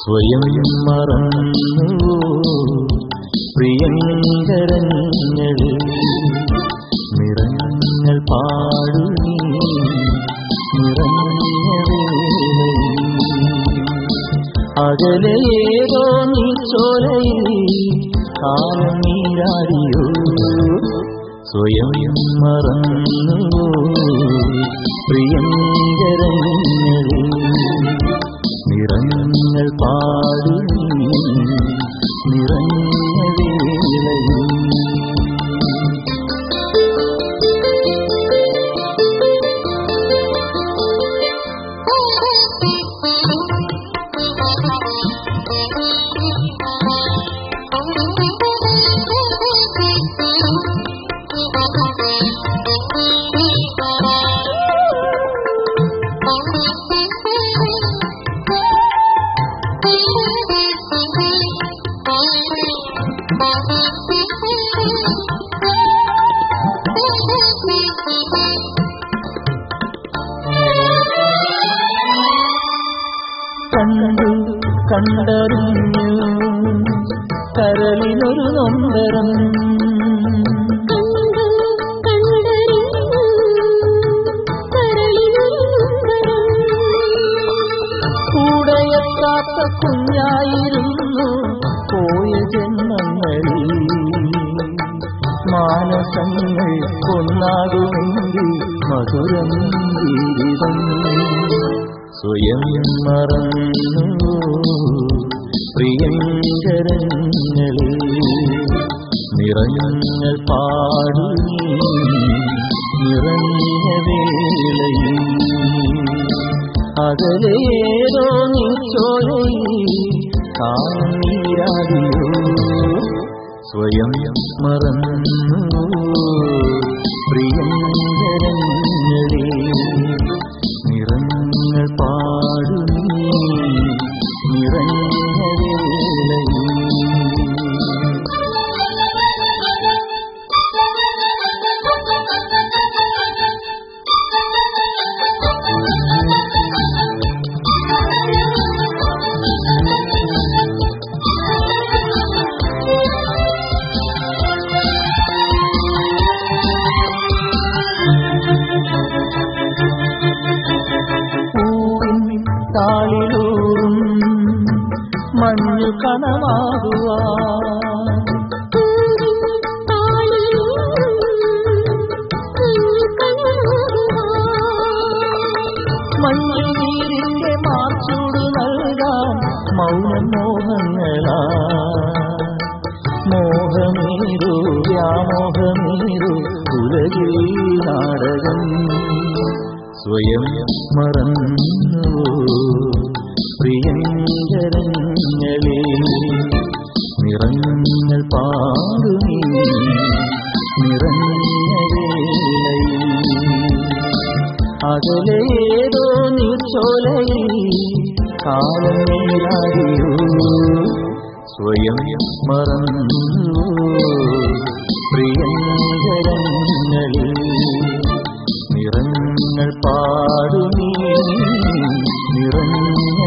സ്വയം മറന്നു പ്രിയങ്കരങ്ങളിൽ നിറങ്ങൾ പാടു നീ നിറഞ്ഞ വേളയിൽ അകലേതോ നീ ചോലയിൽ കാലം നീരാടിയോ സ്വയം മറന്നു പ്രിയങ്കരങ്ങളിൽ നിറങ്ങൾ പാടു നീ നിറഞ്ഞ വേളയിൽ കണ്ടു കണ്ടറിഞ്ഞു കരളിനൊരു നൊമ്പരം കൂടെയെത്താത്ത കുഞ്ഞായിരുന്നു പോയ ജന്മങ്ങളിൽ മാനസങ്ങൾ ഒന്നാകുമെങ്കിൽ മധുരം ജീവിതം സ്വയം മറന്നു പ്രിയങ്കരങ്ങളിൽ നിറങ്ങൾ പാടു നിറഞ്ഞ വേളയിൽ അകലേതോ നീ ചോലയിൽ കാലം നീരാടിയോ സ്വയം മറന്നു പ്രിയങ്കരങ്ങളിൽ നിറങ്ങൾ പാടു നീ നിറഞ്ഞ വേളയിൽ പൂവിൻ താളിലൂറും മഞ്ഞു കണമാകുവാ മഞ്ഞു നീരിന്റെ മാച്ചൂട് നൽകാൻ മൗനം മോഹങ്ങളാ മോഹമേരു വ്യാമോഹമേരു ഉലകിൽ നാടകം സ്വയം മറന്നു പ്രിയങ്കരങ്ങളെ നിറങ്ങൾ പാടു നീ നിറഞ്ഞ വേളയിൽ അകലേതോ നീ ചോലയിൽ കാലം നീരാടിയോ സ്വയം മറന്നു പ്രിയങ്കരങ്ങളിൽ നിറങ്ങൾ പാടു നീ നിറഞ്ഞ